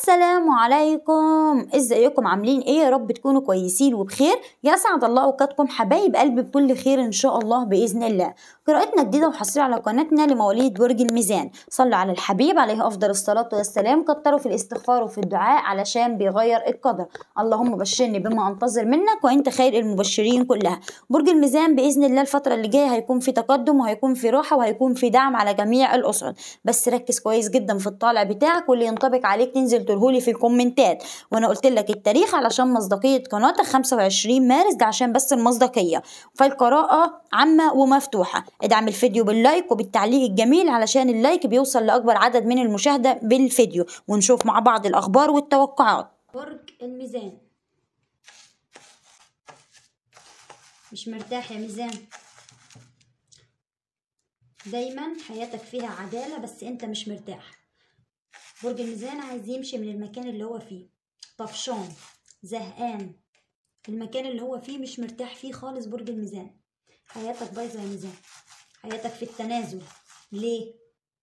السلام عليكم ازيكم عاملين ايه يا رب تكونوا كويسين وبخير يسعد الله اوقاتكم حبايب قلبي بكل خير ان شاء الله باذن الله قراءتنا جديده وحصريه على قناتنا لمواليد برج الميزان صلوا على الحبيب عليه افضل الصلاه والسلام كتروا في الاستغفار وفي الدعاء علشان بيغير القدر اللهم بشرني بما انتظر منك وانت خير المبشرين كلها برج الميزان باذن الله الفتره اللي جايه هيكون في تقدم وهيكون في راحه وهيكون في دعم على جميع الاسر بس ركز كويس جدا في الطالع بتاعك واللي ينطبق عليك تنزل تقولهولي في الكومنتات وانا قلت لك التاريخ علشان مصداقيه قناتك 25 مارس ده عشان بس المصداقيه فالقراءه عامه ومفتوحه ادعم الفيديو باللايك وبالتعليق الجميل علشان اللايك بيوصل لاكبر عدد من المشاهده بالفيديو ونشوف مع بعض الاخبار والتوقعات برج الميزان مش مرتاح يا ميزان دايما حياتك فيها عدالة بس انت مش مرتاح برج الميزان عايز يمشي من المكان اللي هو فيه طفشان زهقان المكان اللي هو فيه مش مرتاح فيه خالص برج الميزان حياتك بايظة يا ميزان حياتك في التنازل ليه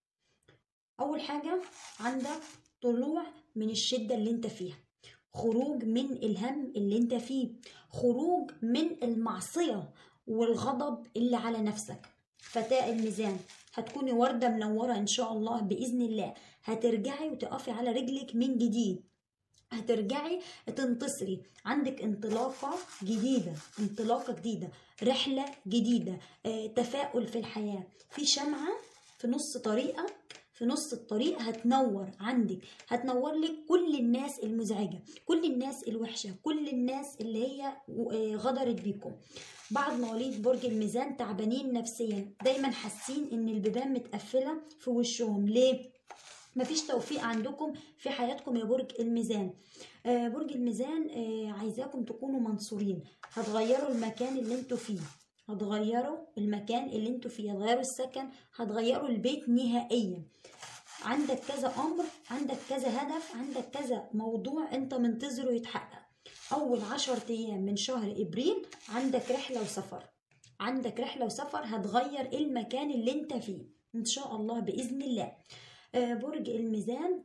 اول حاجة عندك طلوع من الشدة اللي انت فيها خروج من الهم اللي انت فيه خروج من المعصية والغضب اللي على نفسك فتاة الميزان هتكوني وردة منورة إن شاء الله بإذن الله هترجعي وتقفي على رجلك من جديد هترجعي تنتصري عندك انطلاقة جديدة انطلاقة جديدة رحلة جديدة اه تفاؤل في الحياة في شمعة في نص طريقك في نص الطريق هتنور عندك هتنور لك كل الناس المزعجة كل الناس الوحشة كل الناس اللي هي غدرت بيكم بعض مواليد برج الميزان تعبانين نفسيا دايما حاسين ان البيبان متقفلة في وشهم ليه؟ مفيش توفيق عندكم في حياتكم يا برج الميزان آه برج الميزان آه عايزاكم تكونوا منصورين هتغيروا المكان اللي انتوا فيه هتغيروا المكان اللي انتوا فيه هتغيروا السكن هتغيروا البيت نهائيا عندك كذا امر عندك كذا هدف عندك كذا موضوع انت منتظره يتحقق اول عشر ايام من شهر ابريل عندك رحلة وسفر عندك رحلة وسفر هتغير المكان اللي انت فيه ان شاء الله باذن الله آه برج الميزان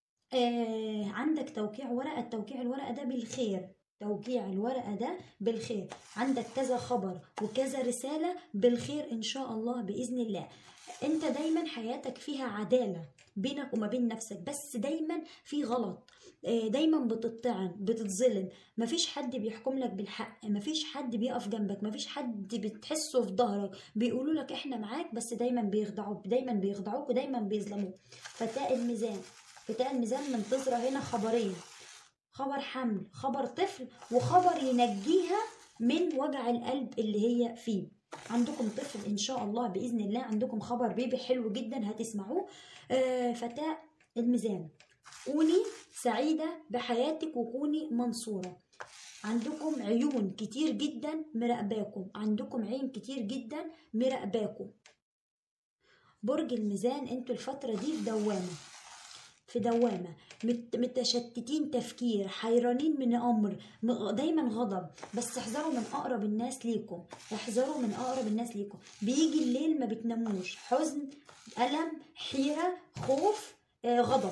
آه عندك توقيع ورقة توقيع الورقة ده بالخير توقيع الورقة ده بالخير عندك كذا خبر وكذا رسالة بالخير إن شاء الله بإذن الله أنت دايما حياتك فيها عدالة بينك وما بين نفسك بس دايما في غلط دايما بتطعن بتتظلم مفيش حد بيحكم لك بالحق مفيش حد بيقف جنبك مفيش حد بتحسه في ظهرك بيقولوا لك احنا معاك بس دايما بيخدعوك دايما بيخدعوك ودايما بيظلموك فتاء الميزان فتاء الميزان منتظرة هنا خبرين خبر حمل خبر طفل وخبر ينجيها من وجع القلب اللي هي فيه عندكم طفل ان شاء الله باذن الله عندكم خبر بيبي حلو جدا هتسمعوه آه فتاة الميزان كوني سعيدة بحياتك وكوني منصورة عندكم عيون كتير جدا مراقباكم عندكم عين كتير جدا مراقباكم برج الميزان انتوا الفترة دي في دوامة في دوامة متشتتين تفكير حيرانين من أمر دايما غضب بس احذروا من أقرب الناس ليكم احذروا من أقرب الناس ليكم بيجي الليل ما بتناموش حزن ألم حيرة خوف آه غضب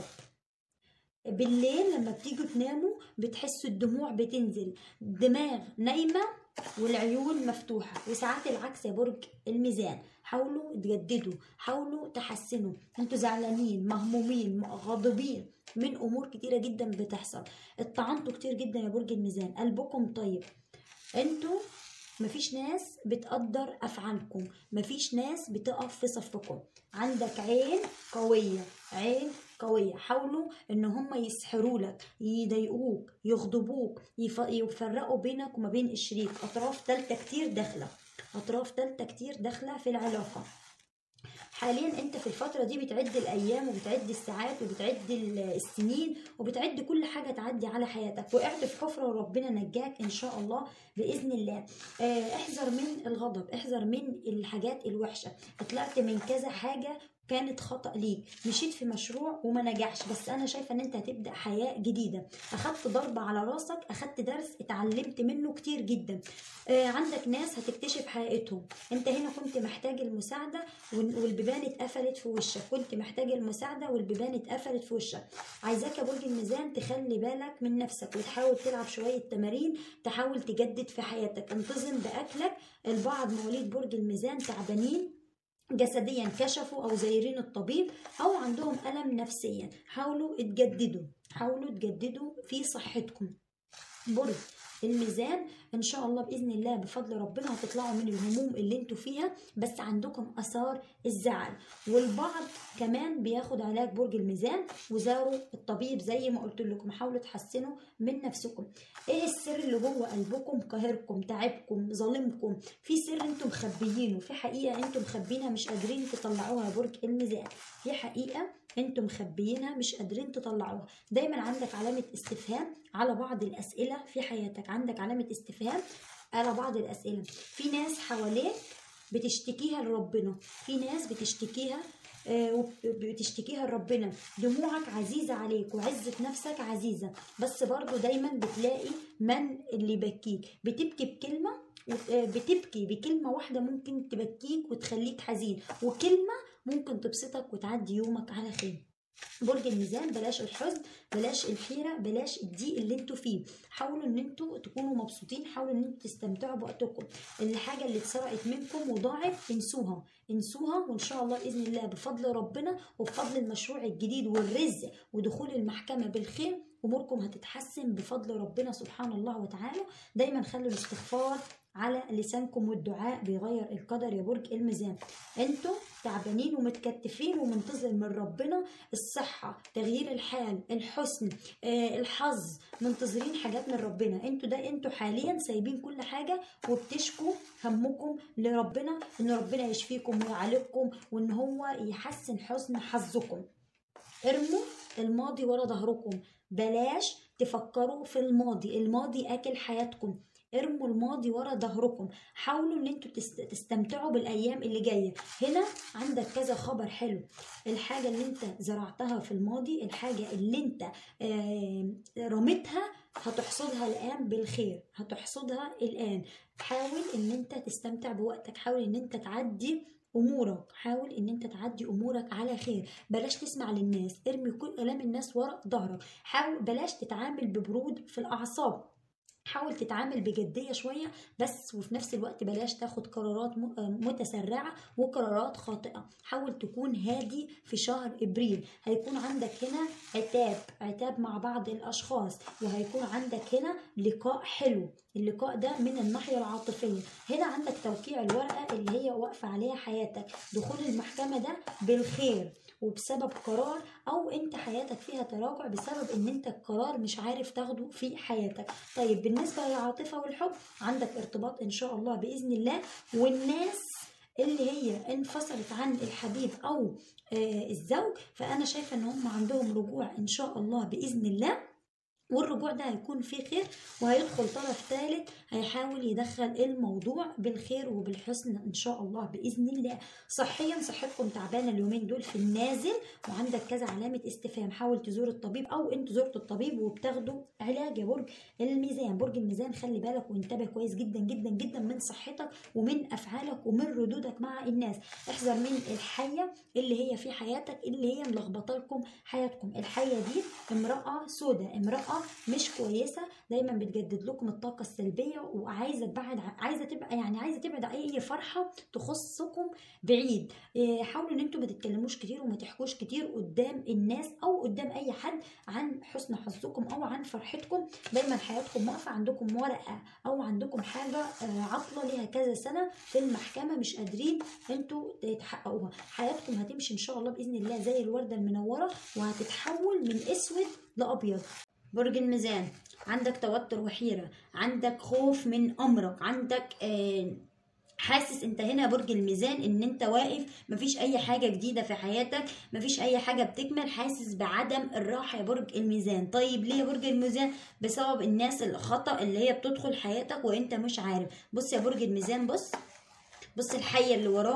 بالليل لما بتيجوا تناموا بتحسوا الدموع بتنزل دماغ نايمة والعيون مفتوحة وساعات العكس يا برج الميزان حاولوا تجددوا حاولوا تحسنوا انتوا زعلانين مهمومين غاضبين من امور كتيره جدا بتحصل اتطعنتوا كتير جدا يا برج الميزان قلبكم طيب انتوا مفيش ناس بتقدر افعالكم مفيش ناس بتقف في صفكم عندك عين قويه عين قوية حاولوا ان هم يسحروا لك يضايقوك يغضبوك يفرقوا بينك وما بين الشريك اطراف تالتة كتير داخلة اطراف تالتة كتير داخلة في العلاقة حاليا انت في الفترة دي بتعد الايام وبتعد الساعات وبتعد السنين وبتعد كل حاجة تعدي على حياتك وقعت في حفرة وربنا نجاك ان شاء الله باذن الله اه احذر من الغضب احذر من الحاجات الوحشة طلعت من كذا حاجة كانت خطأ ليك مشيت في مشروع وما نجحش بس انا شايفه ان انت هتبدا حياه جديده اخدت ضربه على راسك اخدت درس اتعلمت منه كتير جدا آه عندك ناس هتكتشف حقيقتهم انت هنا كنت محتاج المساعده وال- والبيبان اتقفلت في وشك كنت محتاج المساعده والبيبان اتقفلت في وشك عايزاك يا برج الميزان تخلي بالك من نفسك وتحاول تلعب شويه تمارين تحاول تجدد في حياتك انتظم باكلك البعض مواليد برج الميزان تعبانين جسديا كشفوا او زايرين الطبيب او عندهم الم نفسيا حاولوا تجددوا حاولوا تجددوا في صحتكم برج الميزان ان شاء الله باذن الله بفضل ربنا هتطلعوا من الهموم اللي انتوا فيها بس عندكم اثار الزعل والبعض كمان بياخد علاج برج الميزان وزاروا الطبيب زي ما قلت لكم حاولوا تحسنوا من نفسكم ايه السر اللي جوه قلبكم قاهركم تعبكم ظالمكم في سر انتم مخبيينه في حقيقه انتم مخبينها مش قادرين تطلعوها يا برج الميزان في حقيقه انتم مخبيينها مش قادرين تطلعوها دايما عندك علامه استفهام على بعض الاسئله في حياتك عندك علامه استفهام على بعض الاسئله في ناس حواليك بتشتكيها لربنا في ناس بتشتكيها آه، وب- بتشتكيها لربنا دموعك عزيزة عليك وعزة نفسك عزيزة بس برضو دايما بتلاقي من اللي يبكيك بتبكي بكلمة وت- آه، بتبكي بكلمة واحدة ممكن تبكيك وتخليك حزين وكلمة ممكن تبسطك وتعدي يومك على خير برج الميزان بلاش الحزن بلاش الحيرة بلاش الضيق اللي انتوا فيه حاولوا ان انتوا تكونوا مبسوطين حاولوا ان انتوا تستمتعوا بوقتكم الحاجة اللي اتسرقت منكم وضاعت انسوها انسوها وان شاء الله باذن الله بفضل ربنا وبفضل المشروع الجديد والرزق ودخول المحكمة بالخير اموركم هتتحسن بفضل ربنا سبحانه الله وتعالى دايما خلوا الاستغفار على لسانكم والدعاء بيغير القدر يا برج الميزان انتوا تعبانين ومتكتفين ومنتظر من ربنا الصحة تغيير الحال الحسن آه الحظ منتظرين حاجات من ربنا انتوا ده انتوا حاليا سايبين كل حاجة وبتشكوا همكم لربنا ان ربنا يشفيكم ويعالجكم وان هو يحسن حسن حظكم ارموا الماضي ورا ظهركم بلاش تفكروا في الماضي الماضي اكل حياتكم ارموا الماضي ورا ظهركم حاولوا ان انتوا تست- تستمتعوا بالايام اللي جايه هنا عندك كذا خبر حلو الحاجه اللي انت زرعتها في الماضي الحاجه اللي انت آه، رميتها هتحصدها الان بالخير هتحصدها الان حاول ان انت تستمتع بوقتك حاول ان انت تعدي امورك حاول ان انت تعدي امورك على خير بلاش تسمع للناس ارمي كل كلام الناس ورا ظهرك حاول بلاش تتعامل ببرود في الاعصاب حاول تتعامل بجدية شوية بس وفي نفس الوقت بلاش تاخد قرارات م- آه متسرعة وقرارات خاطئة حاول تكون هادي في شهر إبريل هيكون عندك هنا عتاب عتاب مع بعض الأشخاص وهيكون عندك هنا لقاء حلو اللقاء ده من الناحية العاطفية هنا عندك توقيع الورقة اللي هي واقفة عليها حياتك دخول المحكمة ده بالخير وبسبب قرار او انت حياتك فيها تراجع بسبب ان انت القرار مش عارف تاخده في حياتك طيب بالنسبة للعاطفة والحب عندك ارتباط ان شاء الله بإذن الله والناس اللي هي انفصلت عن الحبيب او آه الزوج فانا شايفة ان هم عندهم رجوع ان شاء الله بإذن الله والرجوع ده هيكون فيه خير وهيدخل طرف ثالث هيحاول يدخل الموضوع بالخير وبالحسن ان شاء الله باذن الله صحيا صحتكم تعبانه اليومين دول في النازل وعندك كذا علامه استفهام حاول تزور الطبيب او انتوا زرتوا الطبيب وبتاخدوا علاج يا برج الميزان برج الميزان خلي بالك وانتبه كويس جدا جدا جدا من صحتك ومن افعالك ومن ردودك مع الناس احذر من الحيه اللي هي في حياتك اللي هي ملخبطه لكم حياتكم الحيه دي امراه سوداء امراه مش كويسه دايما بتجدد لكم الطاقه السلبيه وعايزه تبعد عايزه تبقى يعني عايزه تبعد اي فرحه تخصكم بعيد إيه، حاولوا ان انتوا ما تتكلموش كتير وما تحكوش كتير قدام الناس او قدام اي حد عن حسن حظكم او عن فرحتكم دايما حياتكم واقفه عندكم ورقه او عندكم حاجه آه، عطله ليها كذا سنه في المحكمه مش قادرين انتوا تحققوها حياتكم هتمشي ان شاء الله باذن الله زي الورده المنوره وهتتحول من اسود لابيض برج الميزان عندك توتر وحيرة عندك خوف من أمرك عندك آه حاسس انت هنا برج الميزان ان انت واقف مفيش اي حاجة جديدة في حياتك مفيش اي حاجة بتكمل حاسس بعدم الراحة يا برج الميزان طيب ليه يا برج الميزان بسبب الناس الخطأ اللي هي بتدخل حياتك وانت مش عارف بص يا برج الميزان بص بص الحية اللي وراه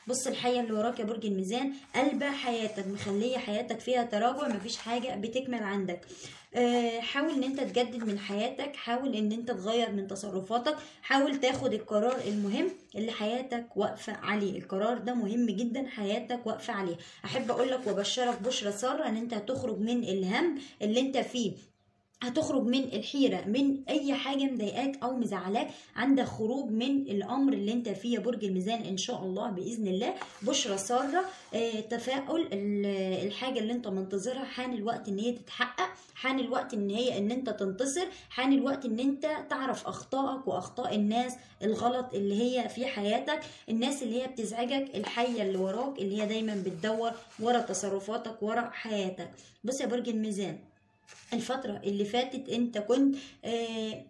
بص الحية اللي وراك يا برج الميزان قلبة حياتك مخلية حياتك فيها تراجع مفيش حاجة بتكمل عندك آه، حاول ان انت تجدد من حياتك حاول ان انت تغير من تصرفاتك حاول تاخد القرار المهم اللي حياتك واقفة عليه القرار ده مهم جدا حياتك واقفة عليه احب اقول لك وبشرك بشرى سارة ان انت هتخرج من الهم اللي انت فيه هتخرج من الحيرة من أي حاجة مضايقاك أو مزعلاك عندك خروج من الأمر اللي أنت فيه يا برج الميزان إن شاء الله بإذن الله بشرى سارة آه، تفاؤل ال- الحاجة اللي أنت منتظرها حان الوقت إن هي تتحقق حان الوقت إن هي إن أنت تنتصر حان الوقت إن أنت تعرف أخطائك وأخطاء الناس الغلط اللي هي في حياتك الناس اللي هي بتزعجك الحية اللي وراك اللي هي دايما بتدور ورا تصرفاتك ورا حياتك بص يا برج الميزان الفترة اللي فاتت انت كنت آه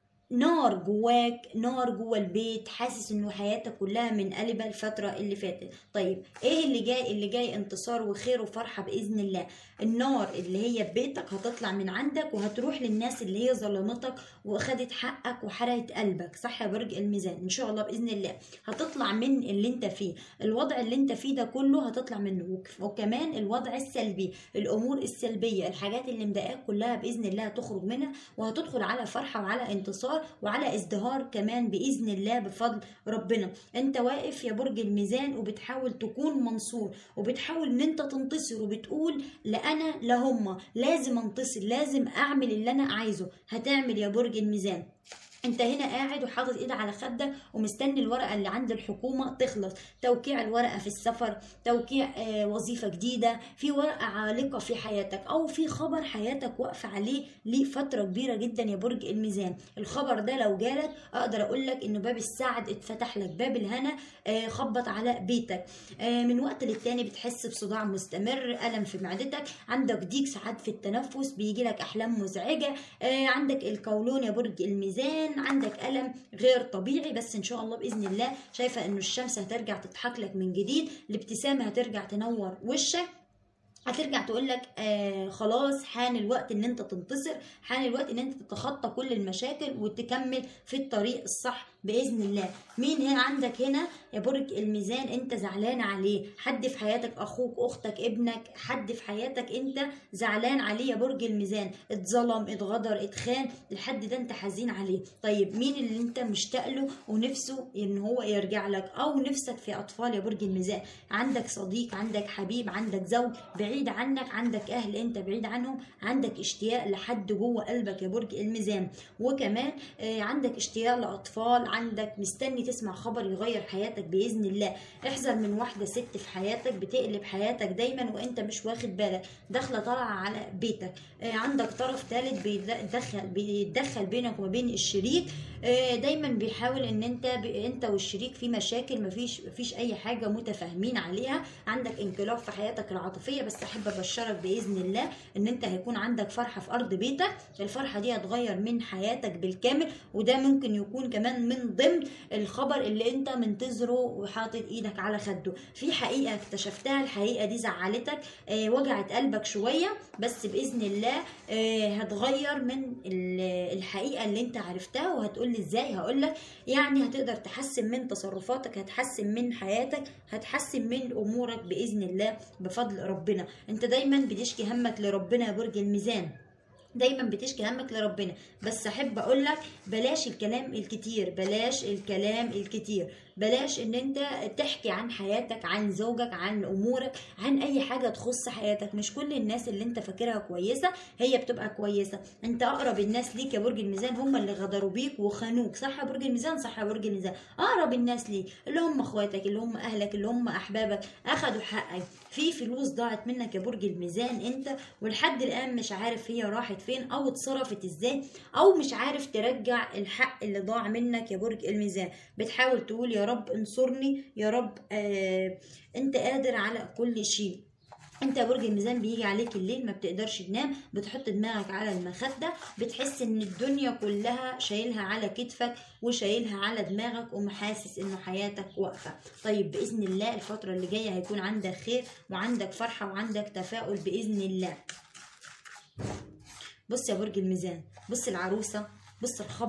نار جواك نار جوا البيت حاسس انه حياتك كلها منقلبة الفترة اللي فاتت طيب ايه اللي جاي اللي جاي انتصار وخير وفرحة بإذن الله النار اللي هي في بيتك هتطلع من عندك وهتروح للناس اللي هي ظلمتك واخدت حقك وحرقت قلبك صح يا برج الميزان ان شاء الله بإذن الله هتطلع من اللي انت فيه الوضع اللي انت فيه ده كله هتطلع منه وك- وكمان الوضع السلبي الامور السلبيه الحاجات اللي مضايقاك كلها باذن الله هتخرج منها وهتدخل على فرحه وعلى انتصار وعلى ازدهار كمان باذن الله بفضل ربنا انت واقف يا برج الميزان وبتحاول تكون منصور وبتحاول ان انت تنتصر وبتقول لا انا لا هما لازم انتصر لازم اعمل اللي انا عايزه هتعمل يا برج الميزان انت هنا قاعد وحاطط ايدك على خدك ومستني الورقه اللي عند الحكومه تخلص توقيع الورقه في السفر توقيع آه، وظيفه جديده في ورقه عالقه في حياتك او في خبر حياتك واقفه عليه لفتره كبيره جدا يا برج الميزان الخبر ده لو جالك اقدر اقول لك انه باب السعد اتفتح لك باب الهنا آه، خبط على بيتك آه، من وقت للتاني بتحس بصداع مستمر الم في معدتك عندك ضيق ساعات في التنفس بيجي لك احلام مزعجه آه، عندك القولون يا برج الميزان عندك ألم غير طبيعي بس إن شاء الله بإذن الله شايفة إنه الشمس هترجع تضحك لك من جديد الابتسامة هترجع تنور وشك هترجع تقول لك آه خلاص حان الوقت ان انت تنتصر حان الوقت ان انت تتخطى كل المشاكل وتكمل في الطريق الصح باذن الله مين هنا عندك هنا يا برج الميزان انت زعلان عليه حد في حياتك اخوك اختك ابنك حد في حياتك انت زعلان عليه يا برج الميزان اتظلم اتغدر اتخان الحد ده انت حزين عليه طيب مين اللي انت مشتاق له ونفسه ان هو يرجع لك او نفسك في اطفال يا برج الميزان عندك صديق عندك حبيب عندك زوج بعيد عنك عندك اهل انت بعيد عنهم عندك اشتياق لحد جوه قلبك يا برج الميزان وكمان آه، عندك اشتياق لاطفال عندك مستني تسمع خبر يغير حياتك باذن الله احذر من واحده ست في حياتك بتقلب حياتك دايما وانت مش واخد بالك داخله طالعه على بيتك آه، عندك طرف ثالث بيتدخل بيتدخل بينك وما بين الشريك آه، دايما بيحاول ان انت ب... انت والشريك في مشاكل مفيش مفيش اي حاجه متفاهمين عليها عندك انقلاب في حياتك العاطفيه بس احب ابشرك باذن الله ان انت هيكون عندك فرحه في ارض بيتك الفرحه دي هتغير من حياتك بالكامل وده ممكن يكون كمان من ضمن الخبر اللي انت منتظره وحاطط ايدك على خده في حقيقه اكتشفتها الحقيقه دي زعلتك آه، وجعت قلبك شويه بس باذن الله آه، هتغير من ال- الحقيقه اللي انت عرفتها وهتقول لي ازاي هقول لك يعني هتقدر تحسن من تصرفاتك هتحسن من حياتك هتحسن من امورك باذن الله بفضل ربنا انت دايما بتشكي همك لربنا يا برج الميزان دايما بتشكي همك لربنا بس احب اقول لك بلاش الكلام الكتير بلاش الكلام الكتير بلاش ان انت تحكي عن حياتك عن زوجك عن امورك عن اي حاجه تخص حياتك مش كل الناس اللي انت فاكرها كويسه هي بتبقى كويسه انت اقرب الناس ليك يا برج الميزان هم اللي غدروا بيك وخانوك صح يا برج الميزان صح يا برج الميزان اقرب الناس ليك اللي هم اخواتك اللي هم اهلك اللي هم احبابك اخدوا حقك في فلوس ضاعت منك يا برج الميزان انت ولحد الان مش عارف هي راحت فين او اتصرفت ازاي او مش عارف ترجع الحق اللي ضاع منك يا برج الميزان بتحاول تقول يا رب انصرني يا رب آه انت قادر على كل شيء انت يا برج الميزان بيجي عليك الليل ما بتقدرش تنام بتحط دماغك على المخدة بتحس ان الدنيا كلها شايلها على كتفك وشايلها على دماغك ومحاسس انه حياتك واقفة طيب بإذن الله الفترة اللي جاية هيكون عندك خير وعندك فرحة وعندك تفاؤل بإذن الله بص يا برج الميزان بص العروسة بص الخبر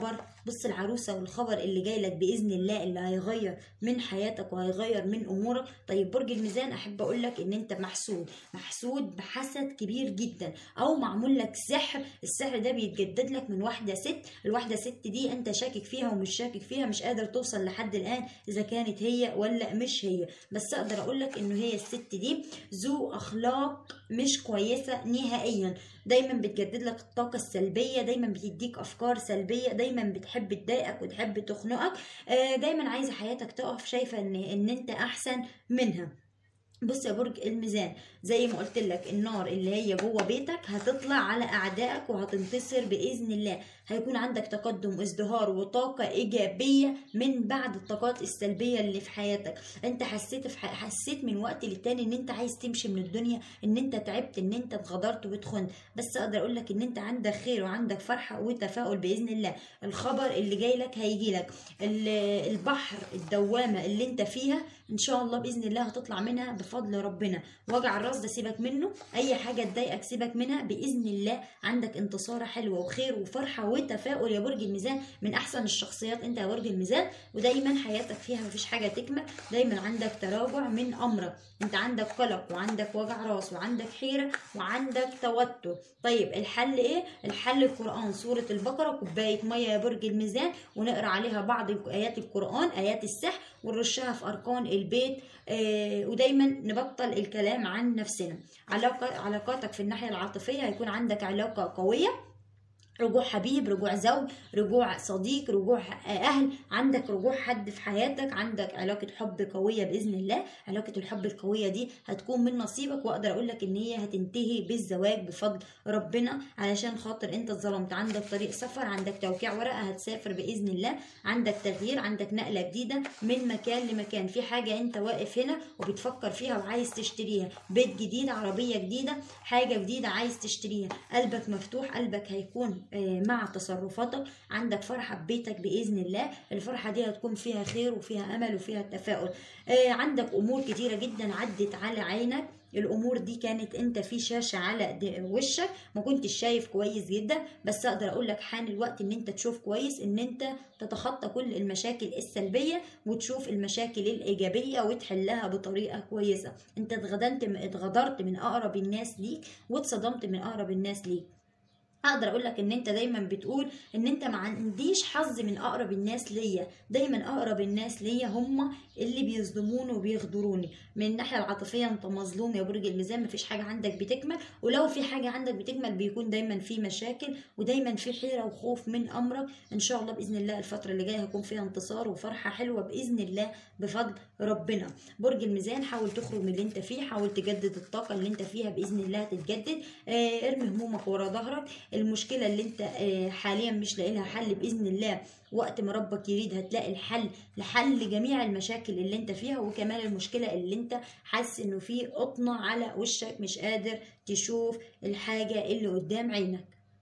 بص العروسه والخبر اللي جاي لك باذن الله اللي هيغير من حياتك وهيغير من امورك طيب برج الميزان احب اقول لك ان انت محسود محسود بحسد كبير جدا او معمول لك سحر السحر ده بيتجدد لك من واحده ست الواحده ست دي انت شاكك فيها ومش شاكك فيها مش قادر توصل لحد الان اذا كانت هي ولا مش هي بس اقدر اقول لك انه هي الست دي ذو اخلاق مش كويسه نهائيا دايما بتجدد لك الطاقه السلبيه دايما بتديك افكار سلبيه دايما بتحب تضايقك وتحب تخنقك آه، دايما عايزه حياتك تقف شايفه ان ان انت احسن منها بص يا برج الميزان زي ما قلت لك النار اللي هي جوه بيتك هتطلع على اعدائك وهتنتصر باذن الله هيكون عندك تقدم ازدهار وطاقه ايجابيه من بعد الطاقات السلبيه اللي في حياتك انت حسيت في ح... حسيت من وقت للتاني ان انت عايز تمشي من الدنيا ان انت تعبت ان انت اتغدرت واتخنت بس اقدر اقول لك ان انت عندك خير وعندك فرحه وتفاؤل باذن الله الخبر اللي جاي لك هيجي لك ال- البحر الدوامه اللي انت فيها ان شاء الله باذن الله هتطلع منها بفضل ربنا وجع الراس ده سيبك منه اي حاجه تضايقك سيبك منها باذن الله عندك انتصاره حلوه وخير وفرحه وتفاؤل يا برج الميزان من احسن الشخصيات انت يا برج الميزان ودايما حياتك فيها مفيش حاجه تكمل دايما عندك تراجع من امرك انت عندك قلق وعندك وجع راس وعندك حيره وعندك توتر طيب الحل ايه الحل القران سوره البقره كوبايه ميه يا برج الميزان ونقرا عليها بعض ايات القران ايات السحر ونرشها في اركان البيت آه ودايما نبطل الكلام عن نفسنا علاقة علاقاتك في الناحيه العاطفيه هيكون عندك علاقه قويه رجوع حبيب رجوع زوج رجوع صديق رجوع اهل عندك رجوع حد في حياتك عندك علاقه حب قويه باذن الله علاقه الحب القويه دي هتكون من نصيبك واقدر اقول لك ان هي هتنتهي بالزواج بفضل ربنا علشان خاطر انت اتظلمت عندك طريق سفر عندك توقيع ورقه هتسافر باذن الله عندك تغيير عندك نقله جديده من مكان لمكان في حاجه انت واقف هنا وبتفكر فيها وعايز تشتريها بيت جديد عربيه جديده حاجه جديده عايز تشتريها قلبك مفتوح قلبك هيكون مع تصرفاتك عندك فرحة ببيتك بإذن الله الفرحة دي هتكون فيها خير وفيها أمل وفيها تفاؤل عندك أمور كتيرة جدا عدت على عينك الامور دي كانت انت في شاشه على وشك ما كنتش شايف كويس جدا بس اقدر اقول لك حان الوقت ان انت تشوف كويس ان انت تتخطى كل المشاكل السلبيه وتشوف المشاكل الايجابيه وتحلها بطريقه كويسه انت اتغدنت اتغدرت من اقرب الناس ليك واتصدمت من اقرب الناس ليك اقدر اقول لك ان انت دايما بتقول ان انت ما عنديش حظ من اقرب الناس ليا دايما اقرب الناس ليا هم اللي بيظلموني وبيغدروني من الناحيه العاطفيه انت مظلوم يا برج الميزان مفيش حاجه عندك بتكمل ولو في حاجه عندك بتكمل بيكون دايما في مشاكل ودايما في حيره وخوف من امرك ان شاء الله باذن الله الفتره اللي جايه هيكون فيها انتصار وفرحه حلوه باذن الله بفضل ربنا برج الميزان حاول تخرج من اللي انت فيه حاول تجدد الطاقه اللي انت فيها باذن الله تتجدد آه ارمي همومك ورا ظهرك المشكله اللي انت آه حاليا مش لاقي لها حل باذن الله وقت ما ربك يريد هتلاقي الحل لحل جميع المشاكل اللي انت فيها وكمان المشكله اللي انت حاسس انه في قطنه على وشك مش قادر تشوف الحاجه اللي قدام عينك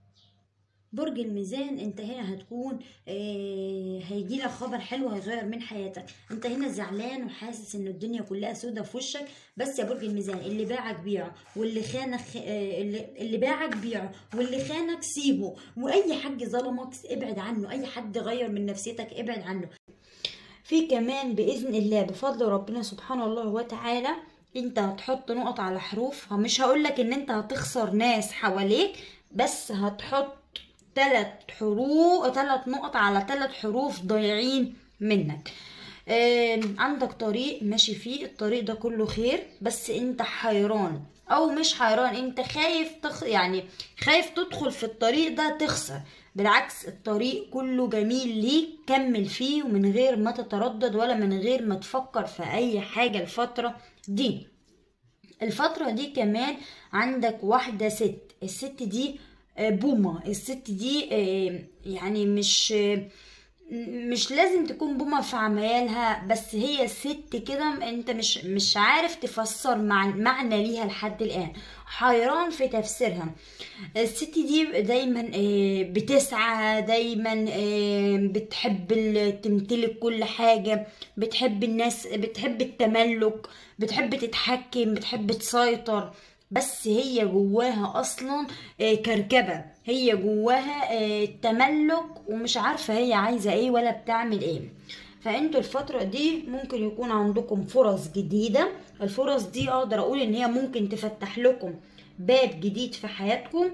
برج الميزان انت هنا هتكون آه هيجي لك خبر حلو هيغير من حياتك انت هنا زعلان وحاسس ان الدنيا كلها سودة في وشك بس يا برج الميزان اللي باعك بيعه واللي خانك آه اللي, اللي باعك بيعه واللي خانك سيبه واي حد ظلمك ابعد عنه اي حد غير من نفسيتك ابعد عنه في كمان باذن الله بفضل ربنا سبحانه الله وتعالى انت هتحط نقط على حروف مش هقولك ان انت هتخسر ناس حواليك بس هتحط تلات حروف تلات نقط على تلات حروف ضايعين منك آه عندك طريق ماشي فيه الطريق ده كله خير بس انت حيران او مش حيران انت خايف تخ... يعني خايف تدخل في الطريق ده تخسر بالعكس الطريق كله جميل ليك كمل فيه ومن غير ما تتردد ولا من غير ما تفكر في اي حاجة الفترة دي الفترة دي كمان عندك واحدة ست الست دي بومة الست دي يعني مش مش لازم تكون بومة في عمايلها بس هي ست كده انت مش مش عارف تفسر مع معنى ليها لحد الان حيران في تفسيرها الست دي دايما بتسعى دايما بتحب تمتلك كل حاجة بتحب الناس بتحب التملك بتحب تتحكم بتحب تسيطر بس هي جواها اصلا آه، كركبه هي جواها آه، تملك ومش عارفه هي عايزه ايه ولا بتعمل ايه فانتوا الفترة دي ممكن يكون عندكم فرص جديدة الفرص دي اقدر اقول ان هي ممكن تفتح لكم باب جديد في حياتكم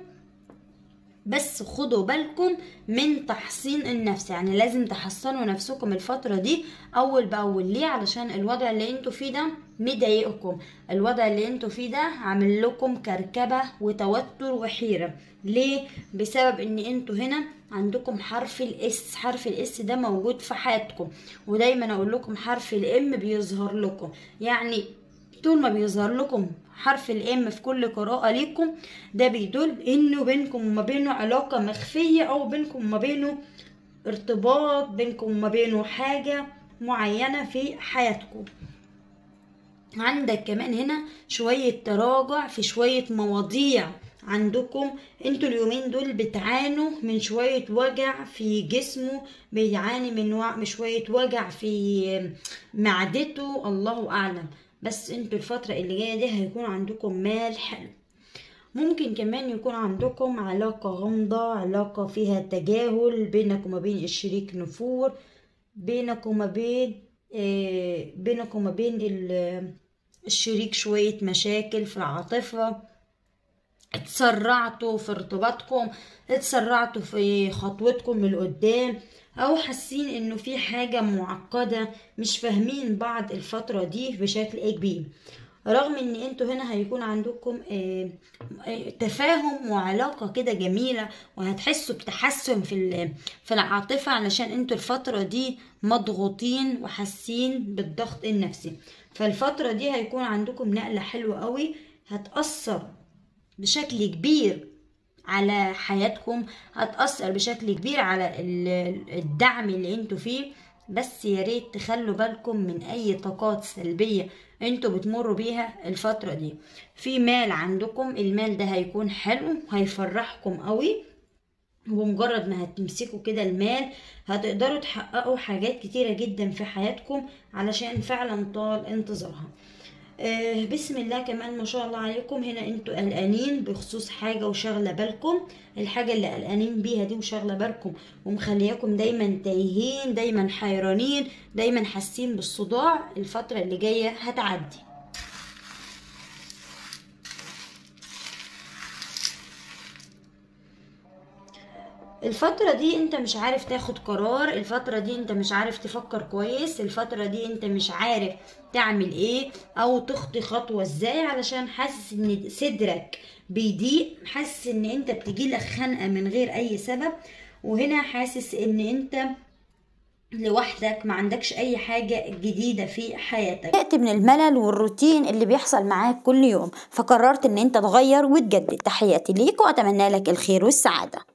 بس خدوا بالكم من تحصين النفس يعني لازم تحصنوا نفسكم الفترة دي اول باول ليه علشان الوضع اللي انتوا فيه ده مضايقكم الوضع اللي انتوا فيه ده عامل لكم كركبة وتوتر وحيرة ليه بسبب ان انتوا هنا عندكم حرف الاس حرف الاس ده موجود في حياتكم ودايما اقول لكم حرف الام بيظهر لكم يعني طول ما بيظهر لكم حرف الام في كل قراءة ليكم ده بيدل انه بينكم وما بينه علاقة مخفية او بينكم وما بينه ارتباط بينكم وما بينه حاجة معينة في حياتكم عندك كمان هنا شوية تراجع في شوية مواضيع عندكم انتوا اليومين دول بتعانوا من شوية وجع في جسمه بيعاني من وع- من شوية وجع في معدته الله أعلم بس انتوا الفترة اللي جاية دي هيكون عندكم مال حلو ممكن كمان يكون عندكم علاقة غامضة علاقة فيها تجاهل بينك وما بين الشريك نفور بينك وما بين آه، بينك وما بين ال- الشريك شوية مشاكل في العاطفة اتسرعتوا في ارتباطكم اتسرعتوا في خطوتكم لقدام او حاسين انه في حاجة معقدة مش فاهمين بعض الفترة دي بشكل كبير رغم ان انتوا هنا هيكون عندكم آه، آه، تفاهم وعلاقة كده جميلة وهتحسوا بتحسن في ال- في العاطفة علشان انتوا الفترة دي مضغوطين وحاسين بالضغط النفسي فالفترة دي هيكون عندكم نقلة حلوة قوي هتأثر بشكل كبير على حياتكم هتأثر بشكل كبير على ال- الدعم اللي انتوا فيه بس يا ريت تخلوا بالكم من اي طاقات سلبية انتوا بتمروا بيها الفترة دي في مال عندكم المال ده هيكون حلو هيفرحكم قوي ومجرد ما هتمسكوا كده المال هتقدروا تحققوا حاجات كتيرة جدا في حياتكم علشان فعلا طال انتظارها آه، بسم الله كمان ما شاء الله عليكم هنا انتوا قلقانين بخصوص حاجة وشاغلة بالكم الحاجة اللي قلقانين بيها دي وشاغلة بالكم ومخلياكم دايما تايهين دايما حيرانين دايما حاسين بالصداع الفترة اللي جاية هتعدي الفترة دي انت مش عارف تاخد قرار الفترة دي انت مش عارف تفكر كويس الفترة دي انت مش عارف تعمل ايه او تخطي خطوة ازاي علشان حاسس ان صدرك بيضيق حاسس ان انت بتجيلك خنقة من غير اي سبب وهنا حاسس ان انت لوحدك ما عندكش اي حاجة جديدة في حياتك زهقت من الملل والروتين اللي بيحصل معاك كل يوم فقررت ان انت تغير وتجدد تحياتي ليك واتمنى لك الخير والسعادة